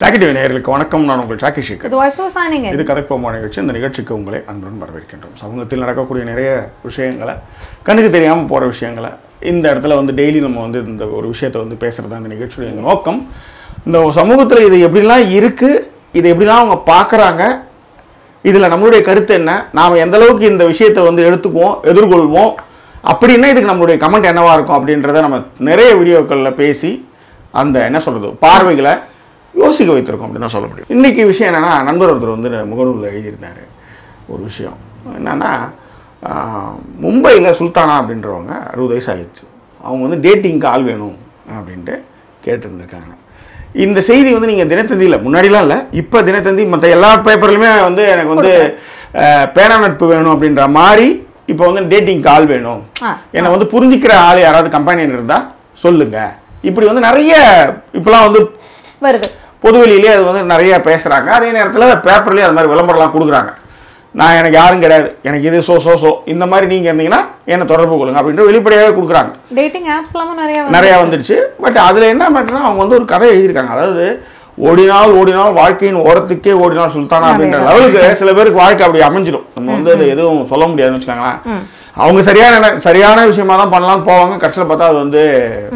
Jackie TV நேயர்களுக்கு வணக்கம் நான் உங்கள் ஜாக்கி ஷேகர் இது வாய்ஸ் signing in. இது கதைப்போமா நிகழ்ச்சி இந்த நிகழ்ச்சிக்கு உங்களை அன்புடன் வரவேற்கின்றோம் சமூகத்தில் நடக்கக்கூடிய நிறைய விஷயங்களை கண்ணுக்கு தெரியாமல் போகிற விஷயங்களை இந்த இடத்துல வந்து டெய்லி நம்ம வந்து இந்த ஒரு விஷயத்தை வந்து பேசுகிறது தான் இந்த நிகழ்ச்சியுடைய நோக்கம் இந்த சமூகத்தில் இது எப்படிலாம் இருக்குது இது எப்படிலாம் அவங்க பார்க்குறாங்க இதில் நம்மளுடைய கருத்து என்ன நாம் எந்த அளவுக்கு இந்த விஷயத்தை வந்து எடுத்துக்குவோம் எதிர்கொள்வோம் அப்படின்னா இதுக்கு நம்மளுடைய கமெண்ட் என்னவா இருக்கும் அப்படின்றத நம்ம நிறைய வீடியோக்களில் பேசி அந்த என்ன சொல்கிறது பார்வைகளை யோசிக்க வைத்திருக்கோம் அப்படின்னு தான் சொல்ல முடியும் இன்றைக்கி விஷயம் என்னென்னா நண்பர் ஒருத்தர் வந்து முகநூலில் எழுதியிருந்தார் ஒரு விஷயம் என்னென்னா மும்பையில் சுல்தானா அப்படின்றவங்க அறுபது வயசு ஆகிடுச்சு அவங்க வந்து டேட்டிங்க்கு ஆள் வேணும் அப்படின்ட்டு கேட்டிருந்திருக்காங்க இந்த செய்தி வந்து நீங்கள் தினத்தந்தியில் முன்னாடிலாம் இல்லை இப்போ தினத்தந்தி மற்ற எல்லா பேப்பர்லையுமே வந்து எனக்கு வந்து அஹ், பேனா நட்பு வேணும் அப்படின்ற மாதிரி இப்போ வந்து டேட்டிங்க்கு ஆள் வேணும் ஆ. என்னை வந்து புரிஞ்சிக்கிற ஆள் யாராவது கம்பெனியில் இருந்தால் சொல்லுங்க இப்படி வந்து நிறைய இப்போலாம் வந்து வருது பொதுவெளியிலே அது வந்து நிறைய பேசுகிறாங்க அதே நேரத்தில் பேப்பர்லேயே அது மாதிரி விளம்பரம்லாம் கொடுக்குறாங்க நான் எனக்கு யாரும் கிடையாது எனக்கு இது சோ சோ சோ இந்த மாதிரி நீங்கள் இருந்தீங்கன்னா என்னை தொடர்பு கொள்ளுங்க அப்படின்ற வெளிப்படையாகவே கொடுக்குறாங்க டேட்டிங் ஆப்ஸ்லாமும் நிறைய வருது. நிறையா வந்துடுச்சு பட் அதில் என்ன மேட்டர்னா அவங்க வந்து ஒரு கதை எழுதியிருக்காங்க அதாவது ஓடினால் ஓடினால் வாழ்க்கையின் ஓரத்துக்கே ஓடினால் சுல்தானா அப்படின்ற லெவலுக்கு சில பேருக்கு வாழ்க்கை அப்படி அமைஞ்சிடும் நம்ம வந்து அது எதுவும் சொல்ல முடியாதுன்னு வச்சுக்கோங்களேன் அவங்க சரியான சரியான விஷயமா தான் பண்ணலாம்னு போவாங்க கடைசியில் பார்த்தா அது வந்து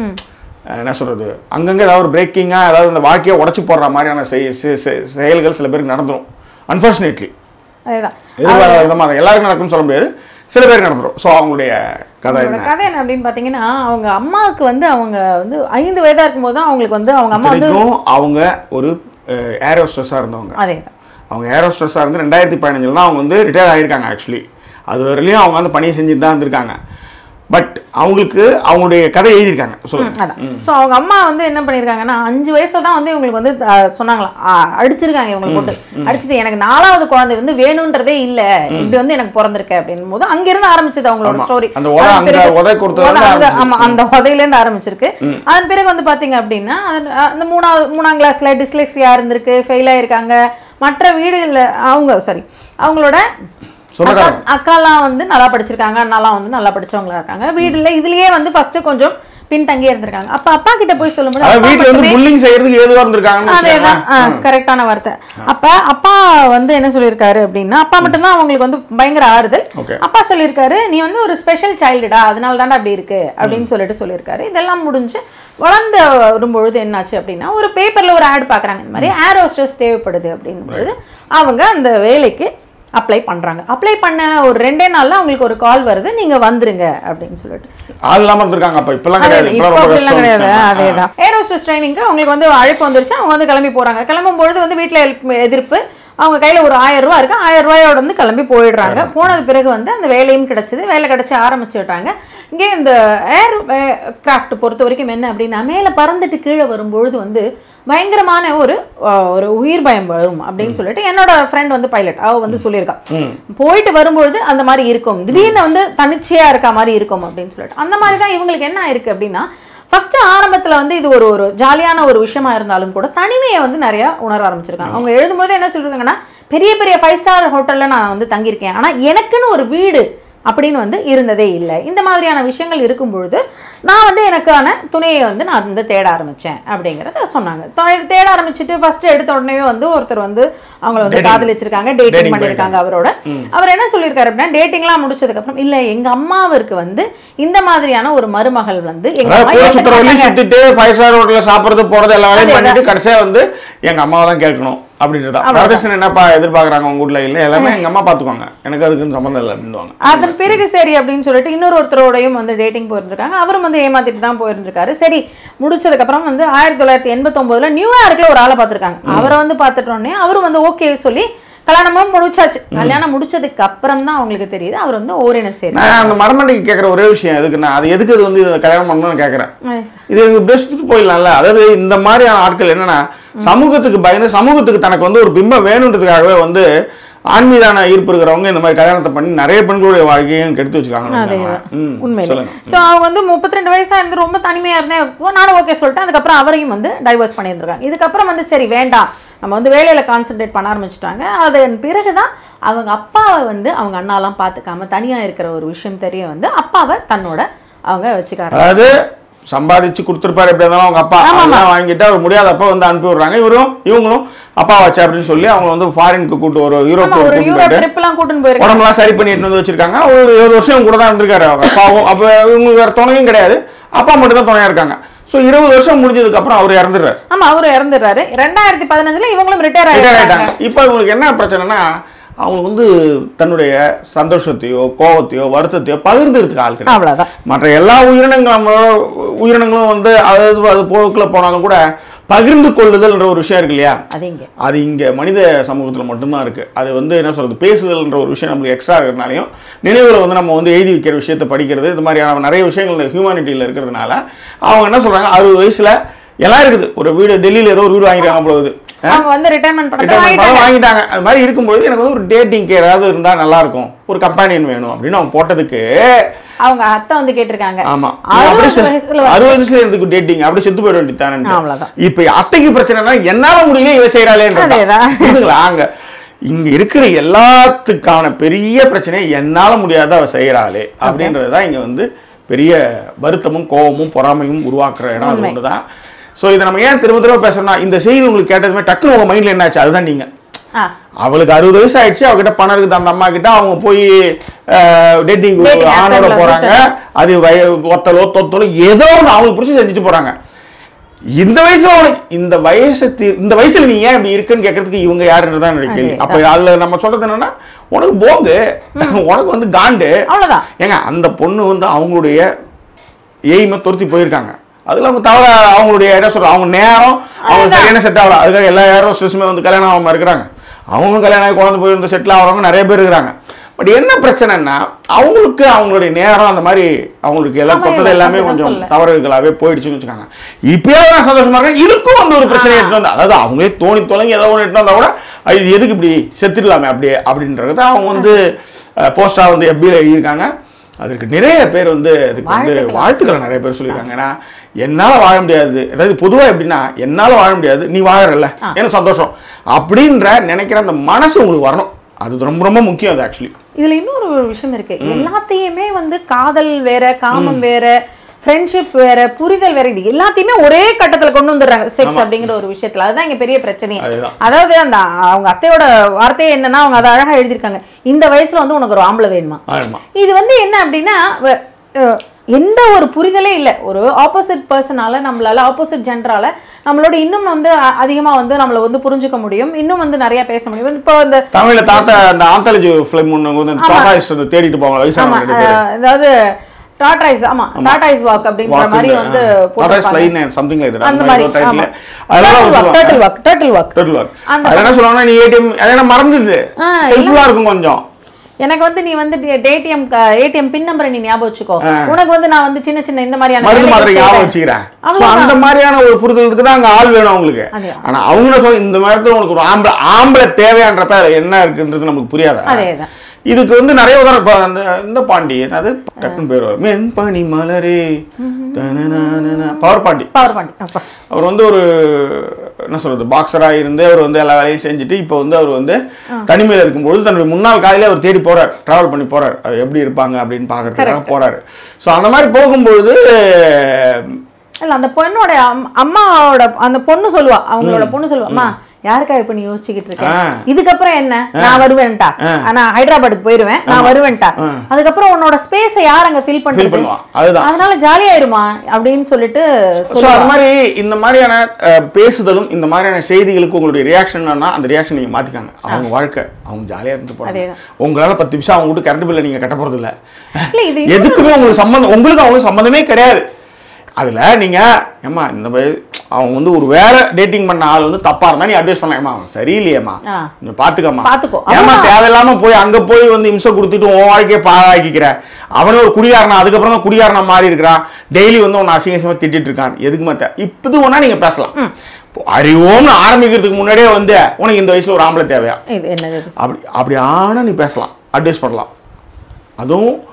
அஹ், என்ன சொல்றது அங்கங்கே ஏதாவது ஒரு பிரேக்கிங்காக ஏதாவது இந்த வாழ்க்கையை உடச்சி போடுற மாதிரியான செய்- செ- செ- செயல்கள் சில பேருக்கு நடந்துரும் அன்ஃபார்ச்சுனேட்லி அதேதான் எதிர்பாராத விதமாக அது எல்லாருக்கும் நடக்கும்னு சொல்ல முடியாது சில பேருக்கு நடந்துரும் ஸோ அவங்களுடைய கதை அவங்களோட என்ன கதை என்ன அப்படின்னு பார்த்தீங்கன்னா அவங்க அம்மாவுக்கு வந்து அவங்க வந்து ஐந்து வயதா இருக்கும்போது தான் அவங்களுக்கு வந்து அவங்க அம்மா வந்து வரைக்கும் அவங்க ஒரு ஏரோஸ்ட்ரெஸ்ஸாக இருந்தவங்க அதேதான் அவங்க ஏரோஸ்ட்ரெஸ்ஸாக இருந்து ரெண்டாயிரத்தி பதினஞ்சில் தான் அவங்க வந்து ரிட்டையர் ஆகியிருக்காங்க ஆக்சுவலி அது வரையிலையும் அவங்க வந்து பணியை செஞ்சுட்டு தான் இருந்திருக்காங்க பட் அவங்களுக்கு அவங்களுடைய கதை எழுதியிருக்காங்க சொல்லுங்க அதான் ஸோ அவங்க அம்மா வந்து என்ன பண்ணியிருக்காங்கன்னா அஞ்சு வயசுல தான் வந்து இவங்களுக்கு வந்து அஹ், சொன்னாங்களாம் அஹ், அடிச்சிருக்காங்க இவங்களை போட்டு அடிச்சுட்டு எனக்கு நாலாவது குழந்தை வந்து வேணுன்றதே இல்ல இப்படி வந்து எனக்கு பிறந்திருக்கு அப்படின்னும் போது அங்கிருந்து ஆரம்பிச்சது அவங்களோட ஆமா. ஸ்டோரி அந்த உதை அங்க உதை கொடுத்ததுல இருந்து ஆரம்பிச்சது. ஆமா அந்த உதையிலேருந்து ஆரம்பிச்சிருக்கு அதன் பிறகு வந்து பாத்தீங்க அப்படின்னா அது- அந்த மூணாவது மூணாம் கிளாஸ்ல டிஸ்லெக்ஸியா இருந்திருக்கு ஃபெயில் ஆயிருக்காங்க மற்ற வீடுகளில் அவங்க சாரி அவங்களோட சொந்தக்காரங்க. அக்கா- அக்காலாம் வந்து நல்லா படிச்சிருக்காங்க அண்ணாலாம் வந்து நல்லா படிச்சவங்களா இருக்காங்க வீடுல இதுலயே வந்து ஃபர்ஸ்ட் கொஞ்சம் பின்தங்கி இருந்திருக்காங்க அப்ப அப்பா கிட்ட போய் சொல்லும்போது அதாவது அப்பா வீட்டில் வந்து மட்டுமே- புல்லிங் செய்யறதுக்கு ஏதுவாக இருந்திருக்காங்கன்னு அதேதான் வச்சுக்கோங்களேன். கரெக்டான வார்த்தை அப்ப அப்பா வந்து என்ன சொல்லியிருக்காரு அப்படின்னா அப்பா மட்டும்தான் அவங்களுக்கு வந்து பயங்கர ஆறுதல் Okay. அப்பா சொல்லியிருக்காரு நீ வந்து ஒரு ஸ்பெஷல் சைல்டுடா அதனால தான்டா அப்படி இருக்கு அப்படின்னு சொல்லிட்டு சொல்லியிருக்காரு இதெல்லாம் முடிஞ்சு வளர்ந்து வரும்பொழுது என்னாச்சு அப்படின்னா ஒரு பேப்பர்ல ஒரு ஆட் பார்க்கறாங்க இந்த மாதிரி ஏர் ஹோஸ்டர்ஸ் தேவைப்படுது அப்படின்னும் பொழுது அவங்க அந்த வேலைக்கு அப்ளை பண்றாங்க அப்ளை பண்ண ஒரு ரெண்டே நாள்ல அவங்களுக்கு ஒரு கால் வருது நீங்க வந்துருங்க அப்படின்னு சொல்லிட்டு ஆள் இல்லாமல் இருந்திருக்காங்க அப்போ இப்பெல்லாம் அதே கிடையாது தான். இப்போ இப்போ ரொம்ப அப்படிலாம் கஷ்டம் கிடையாது வச்சுக்கோங்க. அதேதான் ஏரோஸ்டஸ் ட்ரைனிங்க்கு அவங்களுக்கு வந்து அழைப்பு வந்துருச்சு அவங்க வந்து கிளம்பி போறாங்க கிளம்பும் பொழுது வந்து வீட்டில் எதிர்ப்பு அவங்க கையில ஒரு ஆயிரம் ரூபாய் இருக்கு ஆயிரம் ரூபாயோட வந்து கிளம்பி போயிடுறாங்க போனது பிறகு வந்து அந்த வேலையும் கிடைச்சது வேலை கிடைச்சி ஆரம்பிச்சு விட்டாங்க இங்கே இந்த ஏர் கிராஃப்ட் பொறுத்த வரைக்கும் என்ன அப்படின்னா மேலே பறந்துட்டு கீழே வரும்பொழுது வந்து பயங்கரமான ஒரு அஹ், ஒரு உயிர் பயம் வரும் அப்படின்னு சொல்லிட்டு என்னோட ஃப்ரெண்ட் வந்து பைலட் அவ வந்து சொல்லியிருக்கா போயிட்டு வரும்பொழுது அந்த மாதிரி இருக்கும் திடீர்னு வந்து தனிச்சையா இருக்க மாதிரி இருக்கும் அப்படின்னு சொல்லிட்டு அந்த மாதிரி தான் இவங்களுக்கு என்ன இருக்கு அப்படின்னா ஃபர்ஸ்ட் ஆரம்பத்துல வந்து இது ஒரு ஒரு ஜாலியான ஒரு விஷயமா இருந்தாலும் கூட தனிமையை வந்து நிறைய உணர ஆரம்பிச்சிருக்காங்க அவங்க எழுதும்போது என்ன சொல்லிருக்காங்கன்னா பெரிய பெரிய ஃபைவ் ஸ்டார் ஹோட்டல்ல நான் வந்து தங்கியிருக்கேன் ஆனா எனக்குன்னு ஒரு வீடு அப்படின்னு வந்து இருந்ததே இல்லை இந்த மாதிரியான விஷயங்கள் இருக்கும் பொழுது நான் வந்து எனக்கான துணையை வந்து நான் வந்து தேட ஆரம்பிச்சேன் அப்படிங்கிறத சொன்னாங்க தொ- தேட ஆரம்பிச்சுட்டு ஃபர்ஸ்ட் எடுத்த உடனே வந்து ஒருத்தர் வந்து அவங்கள வந்து Dating. காதலிச்சிருக்காங்க Dating டேட்டிங் பண்ணியிருக்காங்க அவரோட அவர் என்ன சொல்லியிருக்காரு அப்படின்னா டேட்டிங்லாம் முடிச்சதுக்கு அப்புறம் இல்ல எங்க அம்மாவிற்கு வந்து இந்த மாதிரியான ஒரு மருமகள் வந்து எங்க அதாவது அம்மா கூட ஏத்துக்க சுத்துறவங்களையும் மாட்டாங்க. சுத்திட்டு ஃபைவ் ஸ்டார் ஹோட்டலில் சாப்பிட்றது போறது எல்லா வேலையும் அதேதான். பண்ணிட்டு கடைசியா வந்து எங்க அம்மாவை தான் கேட்கணும் அப்படின்றதா வரதட்சணை என்னப்பா எதிர்பார்க்குறாங்க உங்க வீட்ல இல்லை எல்லாமே எங்க அம்மா பார்த்துக்குவாங்க எனக்கு அதுக்கு சம்மந்தம் இல்லை அப்படின்னுவாங்க அதன் பிறகு சரி அப்படின்னு சொல்லிட்டு இன்னொரு ஒருத்தரோடையும் வந்து டேட்டிங் போயிருந்திருக்காங்க அவரும் வந்து ஏமாத்திட்டு தான் போயிருந்திருக்காரு சரி முடிச்சதுக்கு அப்புறம் வந்து ஆயிரத்தி தொள்ளாயிரத்தி எண்பத்தொன்பதுல நியூயார்க்ல ஒரு ஆளை பார்த்திருக்காங்க அவரை வந்து பார்த்துட்டோடனே அவரும் வந்து ஓகே சொல்லி கல்யாணமும் முடிச்சாச்சு கல்யாணம் முடிச்சதுக்கு அப்புறம் தான் அவங்களுக்கு தெரியுது அவர் வந்து ஓரின சேர்ந்து நான் அந்த மரமண்டைக்கு கேட்குற ஒரே விஷயம் எதுக்கு நான் அது எதுக்கு அது வந்து இதை கல்யாணம் பண்ணணும்னு கேட்குறேன் இது பெஸ்ட்டு போயிடலாம்ல அதாவது இந்த மாதிரியான ஆட்கள் என்னன்னா சமூகத்துக்கு பயந்து சமூகத்துக்கு தனக்கு வந்து ஒரு பிம்பம் வேணுன்றதுக்காகவே வந்து ஆண் மீதான ஈர்ப்பு இருக்கிறவங்க இந்த மாதிரி கல்யாணத்தை பண்ணி நிறைய பெண்களுடைய வாழ்க்கையும் கெடுத்து வச்சுக்காங்க உண்மையில சொல்லுங்க ஸோ அவங்க வந்து முப்பத்தி ரெண்டு வயசா இருந்து ரொம்ப தனிமையா இருந்தேன் அப்போ நானும் ஓகே சொல்லிட்டேன் அதுக்கப்புறம் அவரையும் வந்து டைவர்ஸ் பண்ணியிருந்திருக்காங்க இதுக்கப்புறம் வந்து சரி வேண்டாம் நம்ம வந்து வேலையில கான்சென்ட்ரேட் பண்ண ஆரம்பிச்சிட்டாங்க அதன் பிறகுதான் அவங்க அப்பாவை வந்து அவங்க அண்ணாலாம் பார்த்துக்காம தனியா இருக்கிற ஒரு விஷயம் தெரிய வந்து அப்பாவை தன்னோட அவங்க வச்சுக்காரு அதாவது சம்பாதிச்சு கொடுத்துருப்பாரு எப்படி இருந்தாலும் அவங்க அப்பா அதெல்லாம் வாங்கிட்டு அவர் முடியாதப்ப வந்து அனுப்பி விடுறாங்க இவரும் இவங்களும் அப்பா வச்சு அப்படின்னு சொல்லி அவங்க வந்து ஃபாரினுக்கு கூட்டு ஒரு ஆமா யூரோப் ஒரு கூட்டு யூரோ போயிட்டு ட்ரிப் எல்லாம் கூட்டின்னு போயிருக்காங்க உடம்பெல்லாம் சரி பண்ணிட்டு வந்து வச்சிருக்காங்க ஒரு இருபது வருஷம் இவங்க கூட தான் இருந்திருக்காரு அவங்க அப்பாவும் அப்ப இவங்களுக்கு வேற துணையும் கிடையாது அப்பா மட்டும் தான் துணையா இருக்காங்க ஸோ இருபது வருஷம் முடிஞ்சதுக்கு அப்புறம் அவர் இறந்துடுறாரு ஆமா அவரு இறந்துடுறாரு ரெண்டாயிரத்தி பதினஞ்சுல இவங்களும் ரிட்டையர் ரிட்டையர் ஆயிட்டாங்க ஆயிட்டாங்க இப்போ இவங்களுக்கு என்ன பிரச்சனைனா அவங்க வந்து தன்னுடைய சந்தோஷத்தையோ கோவத்தையோ வருத்தத்தையோ பகிர்ந்துறதுக்கு ஆள் கிடையாது அவ்வளவுதான் மற்ற எல்லா உயிரினங்களும் நம்மளோட உயிரினங்களும் வந்து அதாவது அது போக்குல போனாலும் கூட பகிர்ந்து கொள்ளுதல்ன்ற ஒரு விஷயம் இருக்கு இல்லையா அது இங்க அது இங்கே மனித சமூகத்தில் மட்டும்தான் இருக்குது அது வந்து என்ன சொல்கிறது பேசுதல்ன்ற ஒரு விஷயம் நம்மளுக்கு எக்ஸ்ட்ரா இருக்கிறதுனாலையும் நினைவில் வந்து நம்ம வந்து எழுதி வைக்கிற விஷயத்தை படிக்கிறது இது மாதிரியான நிறைய விஷயங்கள் ஹியூமானிட்டியில் இருக்கிறதுனால அவங்க என்ன சொல்கிறாங்க அறுபது வயசில் எல்லாம் இருக்குது ஒரு வீடு டெல்லியில் ஏதோ ஒரு வீடு வாங்கிருக்காங்க பொழுது அவங்க வந்து ரிட்டையர்மெண்ட் பண்ணி ரிட்டைர்மெண்ட் பணம் வாங்கிட்டாங்க அது மாதிரி இருக்கும்பொழுது எனக்கு வந்து ஒரு டேட்டிங் கேர் ஏதாவது இருந்தால் நல்லா இருக்கும் ஒரு கம்பெனியன் வேணும் அப்படின்னு அவங்க போட்டதுக்கு அவங்க அத்தை வந்து கேட்டிருக்காங்க ஆமா அறுபது வயசுல வந்து- அறுபது வயசுல எதுக்கு டேட்டிங் அப்படி செத்து போயிட வேண்டியதானே அவ்வளவுதான். இப்ப அத்தைக்கு பிரச்சனைனா என்னால முடியல இவ செய்யறாளேன்றதா அதேதான். புரியுதுங்களா அங்க இங்க இருக்கிற எல்லாத்துக்கான பெரிய பிரச்சனை என்னால முடியாத அவ செய்யறாளே அப்படின்றது தான் இங்க வந்து பெரிய வருத்தமும் கோபமும் பொறாமையும் உருவாக்குற இடம் அது உண்மை. ஒண்ணுதான் ஸோ இதை நம்ம ஏன் திரும்ப திரும்ப பேசணும்னா இந்த செய்தி உங்களுக்கு கேட்டதுமே டக்குனு உங்க மைண்ட்ல என்னாச்சு அதுதான் நீங்க ஆ, அவளுக்கு அறுபது வயசு ஆயிடுச்சு அவகிட்ட பணம் இருக்குது அந்த அம்மா கிட்ட அவங்க போய் டேட்டிங் Dating app ஆணோட ல போறாங்க அது வய ஒத்தலோ தொத்தலோ ஏதோ ஒன்று அவங்களுக்கு பிடிச்சி செஞ்சுட்டு போறாங்க இந்த வயசுல உனக்கு இந்த வயசு தி- இந்த வயசுல நீ ஏன் இப்படி இருக்குன்னு கேட்கறதுக்கு இவங்க யாருன்றதான் என்னுடைய கேள்வி அதேதான். அப்ப அதுல நம்ம சொல்றது என்னன்னா உனக்கு போங்கு உனக்கு வந்து காண்டு அவ்வளவுதான் ஏங்க அந்த பொண்ணு வந்து அவங்களுடைய எய்மை துரத்தி போயிருக்காங்க அதுல அவங்க தவிர அவங்களுடைய என்ன சொல்ற அவங்க நேரம் அவங்க அதுதான். சரியான செட் ஆகல அதுக்காக எல்லா யாரும் ஸ்ட்ரெஸ்ஸுமே வந்து கல்யாணம் ஆகாம இருக்கிறாங்க அவங்களும் கல்யாணம் ஆகி குழந்தை போய் வந்து செட்டில் ஆகிறவங்க நிறைய பேர் இருக்கிறாங்க பட் என்ன பிரச்சனைன்னா அவங்களுக்கு அவங்களுடைய நேரம் அந்த மாதிரி அவங்களுக்கு எல்லாம் ஆமா, தொட்டது இல்ல, எல்லாமே அப்படிதான் கொஞ்சம் சொல்ல. தவறுகளாவே போயிடுச்சுன்னு வச்சுக்காங்க இப்பயாவது நான் சந்தோஷமா இருக்கேன் இதுக்கும் வந்து ஒரு பிரச்சனை எடுத்து வந்து அதாவது அவங்களே தோணி தொலைங்கி ஏதோ ஒன்று எடுத்து வந்தா கூட "ஐ, இது எதுக்கு இப்படி செத்துடலாமே அப்படியே அப்படின்றத அவங்க வந்து போஸ்டா வந்து எப்படியில் எழுதியிருக்காங்க அதற்கு நிறைய பேர் வந்து அதுக்கு வந்து வாழ்த்துக்கள். வாழ்த்துக்களை நிறைய பேர் சொல்லியிருக்காங்க ஏன்னா என்னால் வாழ முடியாது அதாவது பொதுவாக எப்படின்னா என்னால் வாழ முடியாது நீ வாழறல்ல எனக்கு சந்தோஷம் அப்படின்ற நினைக்கிற அந்த மனசு உங்களுக்கு வரணும் அது ரொம்ப ரொம்ப முக்கியம் அது ஆக்சுவலி இதுல இன்னொரு ஒரு விஷயம் இருக்கு எல்லாத்தையுமே வந்து காதல் வேற காமம் வேற ஃப்ரெண்ட்ஷிப் வேற புரிதல் வேற இது எல்லாத்தையுமே ஒரே கட்டத்துல கொண்டு வந்துடுறாங்க செக்ஸ் அப்படிங்கிற ஒரு விஷயத்துல அதுதான் இங்க பெரிய பிரச்சனையே அதுதான். அதாவது அந்த அவங்க அத்தையோட வார்த்தையே என்னன்னா அவங்க அதை அழகா எழுதியிருக்காங்க இந்த வயசுல வந்து உனக்கு ஒரு ஆம்பளை வேணுமா ஆமா இது வந்து என்ன அப்படின்னா வ- அஹ் எந்த ஒரு புரிதலே இல்லை ஒரு ஆப்போசிட் பர்சனால நம்மளால ஆப்போசிட் ஜென்டரால நம்மளோட இன்னும் வந்து அ- அதிகமா வந்து நம்மளை வந்து புரிஞ்சுக்க முடியும் இன்னும் வந்து நிறைய பேச முடியும் இப்போ இந்த தமிழ்ல தாத்தா அந்த ஆந்தாலஜி ஃபிலிம் ஒன்று வந்து டாடாஸ் வந்து தேடிட்டு போவாங்க ஆமா வயசான ரெண்டு பேர் அஹ் அதாவது டாடாய்ஸ் ஆமா டாடாய்ஸ் வாக் அப்படின்ற மாதிரி வந்து டாடாஸ் போட்டிருப்பாங்க. ஃப்ளைன் சம்திங் லைக் அந்த மாதிரி ஆமா அதெல்லாம் டர்ட்டில் வாக் சொல்லுவாங்க turtle walk turtle walk total work அந்த அது என்ன சொல்லுவாங்கன்னா நீ ஏடிஎம் அது என்ன மறந்துது ஆ, ஹெல்ப்ஃபுல்லாக இருக்கும் கொஞ்சம் எனக்கு வந்து நீ வந்து ஏடிஎம் ஏடிஎம் பின் நம்பரை நீ ஞாபகம் வச்சுக்கோ உனக்கு வந்து நான் வந்து சின்ன சின்ன இந்த மாதிரியான மருந்து வேலைகள் மாத்திரை ஞாபகம் செய்றேன். வச்சுக்கிறேன் So, அவ்வளவுதான். அந்த மாதிரியான ஒரு புரிதலுக்கு தான் அங்க ஆள் வேணும் அவங்களுக்கு அதே. ஆனா அவங்க என்ன சொல்ல இந்த நேரத்துல உனக்கு ஒரு ஆம்பளை ஆம்பளை தேவையான்றப்ப அதுல என்ன இருக்குன்றது நமக்கு புரியாத அதேதான். இதுக்கு வந்து நிறைய உதாரணம் இப்ப அந்த இந்த பாண்டி அது டக்குன்னு பேர் வரும் மென்பனி மலரே பவர் பாண்டி பவர் பாண்டி அப்பா அவர் வந்து ஒரு என்ன சொல்றது பாக்ஸரா இருந்து அவர் வந்து எல்லா வேலையும் செஞ்சுட்டு இப்போ வந்து அவர் வந்து தனிமையில் இருக்கும்போது தன்னுடைய முன்னாள் காலையில அவர் தேடி போறார் டிராவல் பண்ணி போறார் அது எப்படி இருப்பாங்க அப்படின்னு பார்க்கறதுக்காக போறாரு ஸோ அந்த மாதிரி போகும்பொழுது இல்ல அந்த பொண்ணோட அம்- அம்மாவோட அந்த பொண்ணு சொல்லுவா அவங்களோட பொண்ணு சொல்லுவா அம்மா யாருக்கா இப்ப நீ யோசிச்சுக்கிட்டு இருக்க ஆ. இதுக்கப்புறம் என்ன நான் வருவேன்டா நான் ஹைதராபாத்துக்கு போயிருவேன் நான் வருவேன்டா அதுக்கப்புறம் உன்னோட ஸ்பேஸை யார் அங்க ஃபில் பண்றது பண்ணுவா. அதுதான். அதனால ஜாலியாயிருமா அப்படின்னு சொல்லிட்டு ஸோ சொல்லுவா அது மாதிரி இந்த மாதிரியான அஹ், பேசுதலும் இந்த மாதிரியான செய்திகளுக்கு உங்களுடைய ரியாக்ஷன் அந்த ரியாக்ஷன் நீங்க மாத்திக்காங்க அவங்க வாழ்க்கை அவங்க ஜாலியா இருந்து போறாங்க அதேதான். உங்களால பத்து நிமிஷம் அவங்க வீட்டு கரண்ட் பில்லை நீங்க கட்ட போறது இல்ல இல்ல இது எதுக்குமே உங்களுக்கு சம்பந்தம் உங்களுக்கு அவங்களுக்கு சம்பந்தமே கிடையாது அதுல நீங்க ஏம்மா இந்த மாதிரி அவங்க வந்து ஒரு வேற டேட்டிங் பண்ண ஆள் வந்து தப்பா இருந்தா நீ அட்வைஸ் பண்ணலாம் ஏம்மா அவன் சரியில்லையேம்மா ஆ. நீ பாத்துக்கம்மா பாத்துக்கோ. ஏமா அவ்வளவுதான். தேவையில்லாம போய் அங்க போய் வந்து இம்சை கொடுத்துட்டு உன் வாழ்க்கையை பாழாக்கிக்கிற அவனே ஒரு குடிகாரனா அதுக்கப்புறம் தான் குடிகாரனா மாறி இருக்கிறான் டெய்லி வந்து உன்னை அசிங்க அசிங்கமா திட்டிட்டு இருக்கான் எதுக்கு மாத்த இப்பது ஒண்ணா நீங்க பேசலாம் இப்போ அறிவோம்னு ஆரம்பிக்கிறதுக்கு முன்னாடியே வந்து உனக்கு இந்த வயசுல ஒரு ஆம்பளை தேவையா இது என்னது இது? அப்படி அப்படி ஆனா நீ பேசலாம் அட்வைஸ் பண்ணலாம் அதுவும்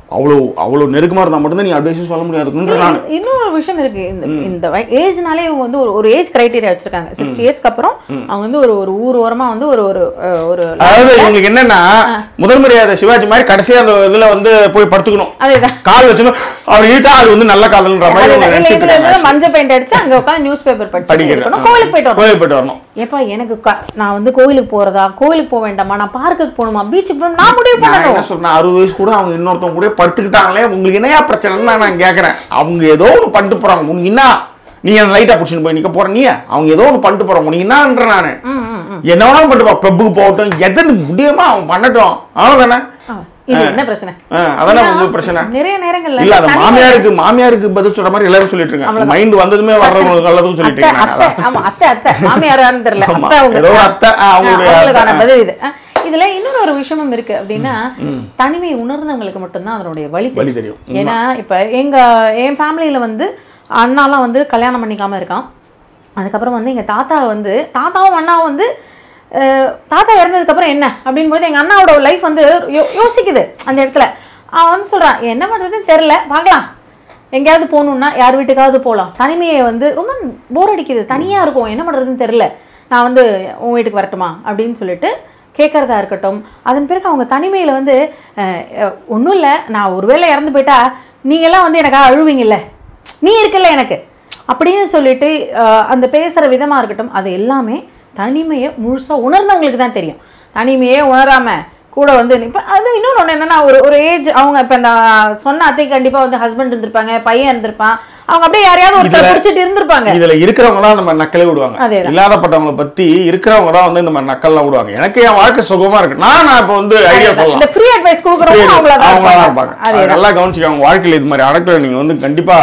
அவ்வளோ அவ்வளோ நெருக்கமாக இருந்தால் மட்டும்தான் நீ அட்வைஸும் சொல்ல முடியாதுன்ற நான் இன்னொரு விஷயம் இருக்கு இந்த இந்த ஏஜ்னாலே இவங்க வந்து ஒரு ஒரு ஏஜ் கிரைட்டீரியா வச்சிருக்காங்க சிக்ஸ்டி இயர்ஸ்க்கு அப்புறம் அவங்க வந்து ஒரு ஒரு ஊர் ஓரமா வந்து ஒரு ஒரு அஹ், ஒரு அதாவது இவங்களுக்கு என்னன்னா முதல் மரியாதை சிவாஜி மாதிரி கடைசியா அந்த இதுல வந்து போய் படுத்துக்கணும் அதேதான் கால் வச்சுக்கணும் அவர் இழுத்தா அது வந்து நல்ல காதல்ன்ற மாதிரி அதேதான். இவங்க இல்ல, நினைச்சிட்டு இதுல இருக்காங்க இருந்து மஞ்சள் பெயிண்ட் அடிச்சு அங்க உட்காந்து நியூஸ் பேப்பர் படிச்சு படிக்கிறேன் இருக்கணும் கோவிலுக்கு போயிட்டு வரணும் கோயில் போயிட்டு வரணும் ஏப்பா எனக்கு க- நான் வந்து கோவிலுக்கு போறதா கோவிலுக்கு போக வேண்டாமா நான் பார்க்குக்கு போகணுமா பீச்சுக்கு போகணும் நான் முடிவு நான் பண்ணணும் என்ன சொல்றேன் அறுபது வயசு கூட அவங்க இன்னொருத்தவங்க கூட படுத்துக்கிட்டாங்களே உங்களுக்கு என்னையா பிரச்சனைன்னு நான் நான் கேட்கறேன் அவங்க ஏதோ ஒன்று பண்ணிட்டு போறாங்க உனக்கு என்ன நீ என்ன லைட்டா பிடிச்சிட்டு போய் நிக்க போற நீ அவங்க ஏதோ ஒன்று பண்ணிட்டு போறாங்க உனக்கு என்னன்ற நானு என்ன வேணாலும் பண்ணிட்டு போ கிளப்புக்கு போகட்டும் எதன் முடியுமா அவன் பண்ணட்டும் அவ்வளவுதானே ஆ, இது என்ன பிரச்சனை ஆ, அதானே ஏன்னா, உங்களுக்கு பிரச்சனை நிறைய நேரங்கள்ல இல்ல அது தனிமை- மாமியாருக்கு மாமியாருக்கு பதில் சொல்ற மாதிரி எல்லாரும் சொல்லிட்டு இருக்காங்க மைண்ட் வந்ததுமே வர்றவங்களுக்கு நல்லதும் சொல்லிட்டு அத்தை இருக்காங்க அத்தை ஆமா அத்தை அத்தை மாமியாரான்னு தெரியல ஆமா. அத்தை அவங்க ஏதோ ஒரு அத்தை, ஆ, அவங்களுடைய அவங்களுக்கான அத்தை. பதில் இது ஆ, இதுல இன்னொரு ஒரு விஷயமும் இருக்கு அப்படின்னா தனிமை உணர்ந்தவங்களுக்கு மட்டும்தான் அதனுடைய வழி வழி தெரியும் தெரியும் ஏன்னா இப்ப எங்க என் ஃபேமிலியில வந்து அண்ணாலாம் வந்து கல்யாணம் பண்ணிக்காம இருக்கான் அதுக்கப்புறம் வந்து எங்க தாத்தா வந்து தாத்தாவும் அண்ணாவும் வந்து அஹ், தாத்தா இறந்ததுக்கப்புறம் என்ன அப்படின்போது எங்க அண்ணாவோட லைஃப் வந்து யோ- யோசிக்குது அந்த இடத்துல அவன் வந்து சொல்றான் என்ன பண்றதுன்னு தெரில பார்க்கலாம் எங்கேயாவது போகணுன்னா யார் வீட்டுக்காவது போகலாம் தனிமையை வந்து ரொம்ப போர் அடிக்குது தனியாக இருக்கும் என்ன பண்ணுறதுன்னு தெரில நான் வந்து உன் வீட்டுக்கு வரட்டுமா அப்படின்னு சொல்லிட்டு கேட்குறதா இருக்கட்டும் அதன் பிறகு அவங்க தனிமையில் வந்து ஒன்றும் இல்லை நான் ஒருவேளை இறந்து போயிட்டா நீங்கள்லாம் வந்து எனக்காக அழுவீங்கல்ல நீ இருக்கல எனக்கு அப்படின்னு சொல்லிட்டு அஹ், அந்த பேசுகிற விதமாக இருக்கட்டும் அது எல்லாமே தனிமையை முழுசாக உணர்ந்தவங்களுக்கு தான் தெரியும் தனிமையே உணராமல் கூட வந்து இப்போ அது இன்னொன்று ஒன்று என்னன்னா ஒரு ஒரு ஏஜ் அவங்க இப்போ இந்த சொன்ன அத்தைக்கு கண்டிப்பாக வந்து ஹஸ்பண்ட் இருந்திருப்பாங்க பையன் இருந்திருப்பான் அவங்க அப்படியே யாரையாவது ஒருத்தர் இதுல- பிடிச்சிட்டு இருந்திருப்பாங்க இதுல இருக்கிறவங்க தான் இந்த மாதிரி நக்கலே விடுவாங்க அதேதான். இல்லாதப்பட்டவங்கள பத்தி இருக்கிறவங்க தான் வந்து இந்த மாதிரி நக்கல்லாம் விடுவாங்க எனக்கு என் வாழ்க்கை சுகமா இருக்கு நான் நான் இப்போ வந்து ஐடியா சொல்லலாம் இந்த ஃப்ரீ அட்வைஸ் கொடுக்குறவங்க அவங்கள தான் அவங்களா தான் இருப்பாங்க இருப்பாங்க அதே அது நல்லா கவனிச்சுக்கோங்க வாழ்க்கையில இது மாதிரி அடக்கல நீங்க வந்து கண்டிப்பா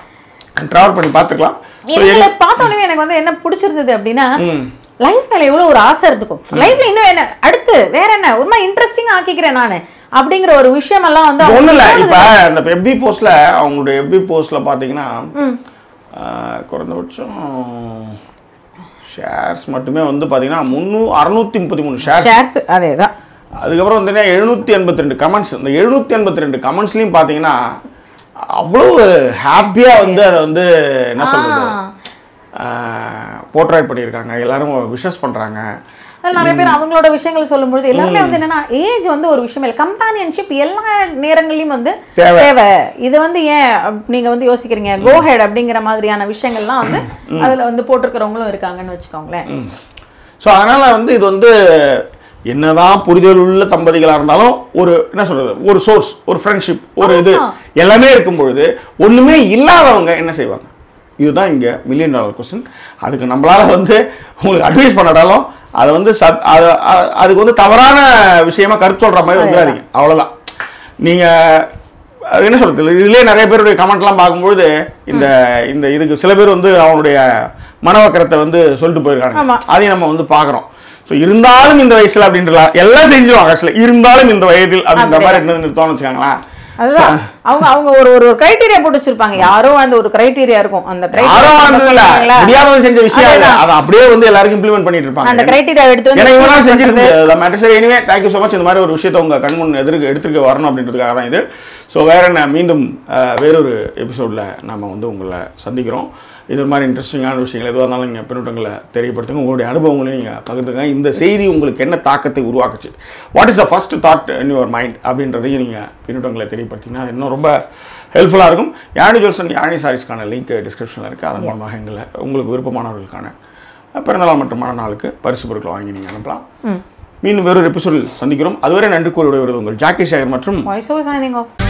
டிராவல் பண்ணி பார்த்துக்கலாம் ஸோ இவங்களை பார்த்தோன்னே எனக்கு வந்து என்ன பிடிச்சிருந்தது அப்படின்னா லைஃப் மேல எவ்வளவு ஒரு ஆசை இருந்துக்கும் லைஃப்ல இன்னும் என்ன அடுத்து வேற என்ன ஒரு மாதிரி இன்ட்ரெஸ்டிங் ஆக்கிக்கிறேன் நானு அப்படிங்கிற ஒரு விஷயம் எல்லாம் வந்து ஒன்றும் இல்லை அவங்களுக்கு இப்போ இந்த எஃபி போஸ்ட்ல அவங்களுடைய எஃபி போஸ்ட்ல பார்த்தீங்கன்னா ஆஹ், குறைந்தபட்சம் ஷேர்ஸ் மட்டுமே வந்து பார்த்தீங்கன்னா முந்நூ அறுநூத்தி முப்பத்தி மூணு ஷேர்ஸ் ஷேர்ஸ் அதே தான் அதுக்கப்புறம் வந்து எழுநூற்றி எண்பத்தி ரெண்டு கமெண்ட்ஸ் இந்த எழுநூற்றி எண்பத்தி ரெண்டு கமெண்ட்ஸ்லையும் பார்த்தீங்கன்னா அவ்வளவு ஹாப்பியாக வந்து அதை வந்து என்ன சொல்றது போர்ட்ரேட் பண்ணியிருக்காங்க எல்லாரும் விஷஸ் பண்ணுறாங்க அதுல நிறைய பேர் அவங்களோட விஷயங்களை சொல்லும்பொழுது எல்லாருமே வந்து என்னன்னா ஏஜ் வந்து ஒரு விஷயம் இல்லை கம்பானியன்ஷிப் எல்லா நேரங்களையும் வந்து தேவை. தேவை இது வந்து ஏன் அப்- நீங்க வந்து யோசிக்கிறீங்க கோ ஹெட் அப்படிங்கிற மாதிரியான விஷயங்கள்லாம் வந்து அதுல வந்து போட்டிருக்கிறவங்களும் இருக்காங்கன்னு வச்சுக்கோங்களேன் ஸோ அதனால் வந்து இது வந்து என்னதான் புரிதல் உள்ள தம்பதிகளாக இருந்தாலும் ஒரு என்ன சொல்றது ஒரு சோர்ஸ் ஒரு ஃப்ரெண்ட்ஷிப் ஒரு இது ஆமா. எல்லாமே இருக்கும் பொழுது ஒன்றுமே இல்லாதவங்க என்ன செய்வாங்க இதுதான் இங்கே மில்லியன் டாலர் கொஸ்டின் அதுக்கு நம்மளால வந்து உங்களுக்கு அட்வைஸ் பண்ணாலும் அதை வந்து சத் அது அது- அதுக்கு வந்து தவறான விஷயமா கருத்து சொல்கிற மாதிரி வந்துடாதீங்க அவ்வளோதான் நீங்கள் அது என்ன சொல்றது இதுலயே நிறைய பேருடைய கமெண்ட்லாம் பார்க்கும்பொழுது இந்த இந்த இதுக்கு சில பேர் வந்து அவனுடைய மனவக்கரத்தை வந்து சொல்லிட்டு போயிருக்காங்க ஆமா. அதையும் நம்ம வந்து பார்க்குறோம் ஸோ இருந்தாலும் இந்த வயசுல அப்படின்ற எல்லாம் செஞ்சுருவாங்க ஆக்சுவலாக இருந்தாலும் இந்த வயதில் அப்படின்ற மாதிரி என்ன நிறுத்தம்னு வச்சுக்காங்களேன் அதுதான் அவங்க அவங்க ஒரு ஒரு கிரைட்டீரியா போட்டு வச்சிருப்பாங்க யாரோ அந்த ஒரு கிரைட்டீரியா இருக்கும் அந்த யாரோ வந்து இல்ல criteria முடியாதவங்க செஞ்ச விஷயம் அது. அதேதான். அதை அப்படியே வந்து எல்லாருக்கும் இம்ப்ளிமெண்ட் பண்ணிட்டு அந்த இருப்பாங்க கிரைட்டீரியா எடுத்து வந்து எனக்கு இவனா செஞ்சிருக்கு மேட்டர் சரி எனிவே தேங்க்யூ ஸோ மச் இந்த மாதிரி ஒரு விஷயத்தை உங்க கண் முன் எதிர்க்கு எடுத்துக்க வரணும் அப்படின்றதுக்காக தான் இது ஸோ வேற என்ன மீண்டும் அஹ், வேறொரு எபிசோடில் நாம வந்து உங்களை சந்திக்கிறோம் இது மாதிரி இன்ட்ரெஸ்டிங்கான விஷயங்கள் எதுவாக இருந்தாலும் நீங்கள் பின்னூட்டங்களை தெரியப்படுத்துங்க உங்களுடைய அனுபவங்களையும் நீங்கள் பகிர்ந்துங்க இந்த செய்தி உங்களுக்கு என்ன தாக்கத்தை உருவாக்குச்சு what is the first thought in your mind அப்படின்றதையும் நீங்கள் பின்னூட்டங்களை தெரியப்படுத்திங்கன்னா அது இன்னும் ரொம்ப ஹெல்ப்ஃபுல்லாக இருக்கும் யானி ஜோல்சன் யானி சாரீஸ்க்கான லிங்க் டிஸ்கிரிப்ஷனில் இருக்குது அதன் மூலமாக எங்களை உங்களுக்கு விருப்பமானவர்களுக்கான பிறந்தநாள் மற்றும் மறுநாளுக்கு பரிசு பொருட்களை வாங்கி நீங்கள் அனுப்பலாம் மீண்டும் வேறொரு எபிசோடில் சந்திக்கிறோம் அதுவரை நன்றி கூறி விடுவது உங்கள் ஜாக்கி சேகர் மற்றும் வாய்ஸ் ஓவர் சைனிங் ஆஃப்